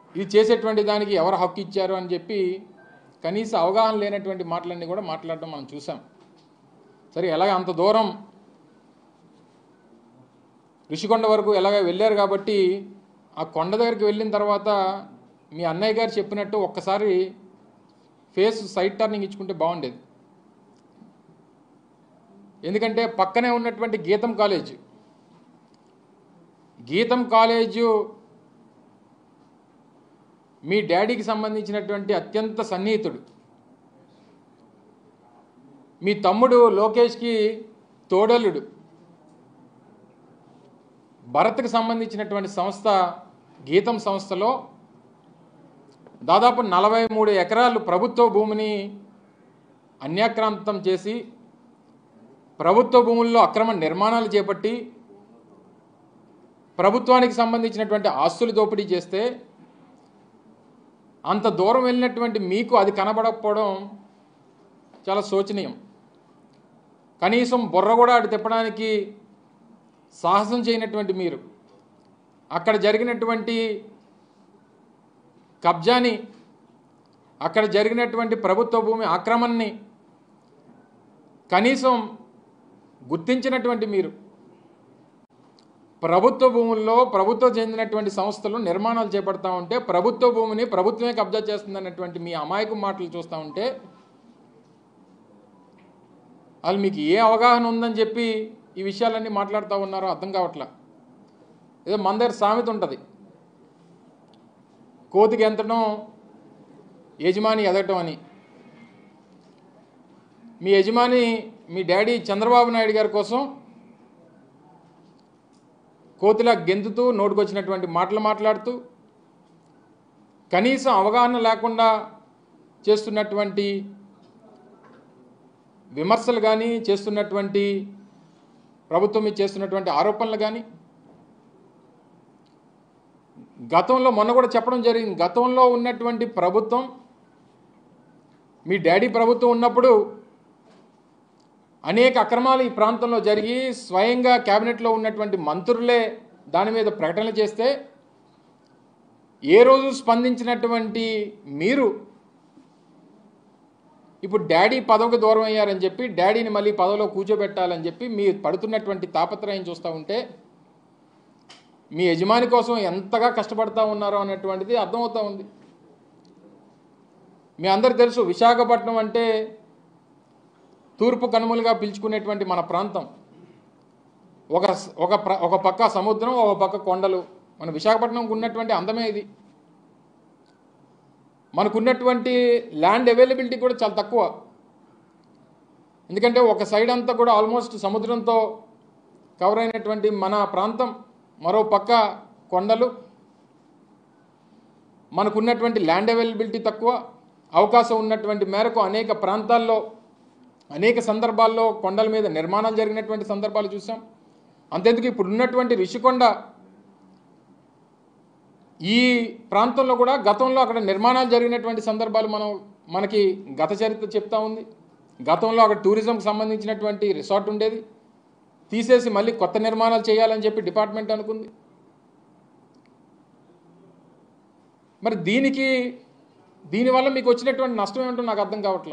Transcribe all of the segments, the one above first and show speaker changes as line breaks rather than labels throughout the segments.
ఇది చేసేటువంటి దానికి ఎవరు హక్కు ఇచ్చారు అని చెప్పి కనీస అవగాహన లేనటువంటి మాటలన్నీ కూడా మాట్లాడడం మనం చూసాం సరే ఎలాగ అంత దూరం ఋషికొండ వరకు ఎలాగ వెళ్ళారు కాబట్టి ఆ కొండ దగ్గరికి వెళ్ళిన తర్వాత మీ అన్నయ్య గారు చెప్పినట్టు ఒక్కసారి ఫేస్ సైడ్ టర్నింగ్ ఇచ్చుకుంటే బాగుండేది ఎందుకంటే పక్కనే ఉన్నటువంటి గీతం కాలేజ్ గీతం కాలేజు మీ డాడీకి సంబంధించినటువంటి అత్యంత సన్నిహితుడు మీ తమ్ముడు లోకేష్కి తోడలుడు భరత్కి సంబంధించినటువంటి సంస్థ గీతం సంస్థలో దాదాపు నలభై మూడు ఎకరాలు ప్రభుత్వ భూమిని అన్యాక్రాంతం చేసి ప్రభుత్వ భూముల్లో అక్రమ నిర్మాణాలు చేపట్టి ప్రభుత్వానికి సంబంధించినటువంటి ఆస్తులు దోపిడీ చేస్తే అంత దూరం వెళ్ళినటువంటి మీకు అది కనబడకపోవడం చాలా శోచనీయం కనీసం బుర్ర కూడా అటు తిప్పడానికి సాహసం చేయనటువంటి మీరు అక్కడ జరిగినటువంటి కబ్జాని అక్కడ జరిగినటువంటి ప్రభుత్వ భూమి ఆక్రమణని కనీసం గుర్తించినటువంటి మీరు ప్రభుత్వ భూముల్లో ప్రభుత్వం చెందినటువంటి సంస్థలు నిర్మాణాలు చేపడతా ఉంటే ప్రభుత్వ భూమిని ప్రభుత్వమే కబ్జా చేస్తుందన్నటువంటి మీ అమాయక మాటలు చూస్తూ ఉంటే వాళ్ళు మీకు ఏ అవగాహన ఉందని చెప్పి ఈ విషయాలన్నీ మాట్లాడుతూ ఉన్నారో అర్థం కావట్లా ఏదో మన దగ్గర సామెత ఉంటుంది కోతికి ఎంతడం యజమాని ఎదగటం అని మీ యజమాని మీ డాడీ చంద్రబాబు నాయుడు గారి కోసం కోతిలా గెంతుతూ నోటుకొచ్చినటువంటి మాటలు మాట్లాడుతూ కనీసం అవగాహన లేకుండా చేస్తున్నటువంటి విమర్శలు కానీ చేస్తున్నటువంటి ప్రభుత్వం మీద చేస్తున్నటువంటి ఆరోపణలు కానీ గతంలో మొన్న కూడా చెప్పడం జరిగింది గతంలో ఉన్నటువంటి ప్రభుత్వం మీ డాడీ ప్రభుత్వం ఉన్నప్పుడు అనేక అక్రమాలు ఈ ప్రాంతంలో జరిగి స్వయంగా కేబినెట్లో ఉన్నటువంటి మంత్రులే దాని మీద ప్రకటనలు చేస్తే ఏ రోజు స్పందించినటువంటి మీరు ఇప్పుడు డాడీ పదవికి దూరం అయ్యారని చెప్పి డాడీని మళ్ళీ పదవిలో కూర్చోబెట్టాలని చెప్పి మీ పడుతున్నటువంటి తాపత్రయం చూస్తూ ఉంటే మీ యజమాని కోసం ఎంతగా కష్టపడతా ఉన్నారో అనేటువంటిది అర్థమవుతా ఉంది మీ అందరు తెలుసు విశాఖపట్నం అంటే తూర్పు కనుమలుగా పిలుచుకునేటువంటి మన ప్రాంతం ఒక ఒక ప్ర- ఒక పక్క సముద్రం ఒక పక్క కొండలు మన విశాఖపట్నంకు ఉన్నటువంటి అందమే ఇది మనకున్నటువంటి ల్యాండ్ అవైలబిలిటీ కూడా చాలా తక్కువ ఎందుకంటే ఒక సైడ్ అంతా కూడా ఆల్మోస్ట్ సముద్రంతో కవర్ అయినటువంటి మన ప్రాంతం మరో పక్క కొండలు మనకున్నటువంటి ల్యాండ్ అవైలబిలిటీ తక్కువ అవకాశం ఉన్నటువంటి మేరకు అనేక ప్రాంతాల్లో అనేక సందర్భాల్లో కొండల మీద నిర్మాణాలు జరిగినటువంటి సందర్భాలు చూసాం అంతెందుకు ఇప్పుడు ఉన్నటువంటి రిషికొండ ఈ ప్రాంతంలో కూడా గతంలో అక్కడ నిర్మాణాలు జరిగినటువంటి సందర్భాలు మనం మనకి గత చరిత్ర చెప్తా ఉంది గతంలో అక్కడ టూరిజంకి సంబంధించినటువంటి రిసార్ట్ ఉండేది తీసేసి మళ్ళీ కొత్త నిర్మాణాలు చేయాలని చెప్పి డిపార్ట్మెంట్ అనుకుంది మరి దీనికి దీనివల్ల మీకు వచ్చినటువంటి నష్టం ఏమిటో నాకు అర్థం కావట్లా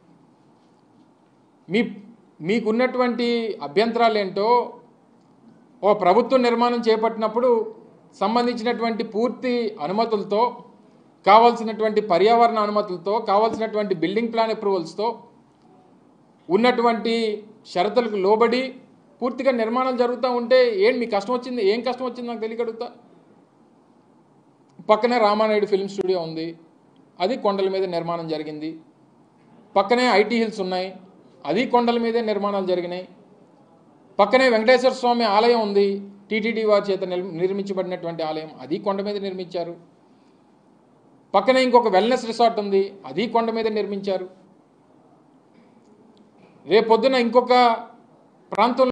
మీ మీకున్నటువంటి అభ్యంతరాలు ఏంటో ఓ ప్రభుత్వ నిర్మాణం చేపట్టినప్పుడు సంబంధించినటువంటి పూర్తి అనుమతులతో కావాల్సినటువంటి పర్యావరణ అనుమతులతో కావాల్సినటువంటి బిల్డింగ్ ప్లాన్ అప్రూవల్స్తో ఉన్నటువంటి షరతులకు లోబడి పూర్తిగా నిర్మాణాలు జరుగుతూ ఉంటే ఏం మీ కష్టం వచ్చింది ఏం కష్టం వచ్చింది నాకు తెలియగడుగుతా పక్కనే రామానాయుడు ఫిల్మ్ స్టూడియో ఉంది అది కొండల మీద నిర్మాణం జరిగింది పక్కనే ఐటీ హిల్స్ ఉన్నాయి అది కొండల మీదే నిర్మాణాలు జరిగినాయి పక్కనే వెంకటేశ్వర స్వామి ఆలయం ఉంది టీటీడీ వారి చేత నిర్- నిర్మించబడినటువంటి ఆలయం అది కొండ మీద నిర్మించారు పక్కనే ఇంకొక వెల్నెస్ రిసార్ట్ ఉంది అది కొండ మీద నిర్మించారు రేపొద్దున ఇంకొక ప్రాంతంలో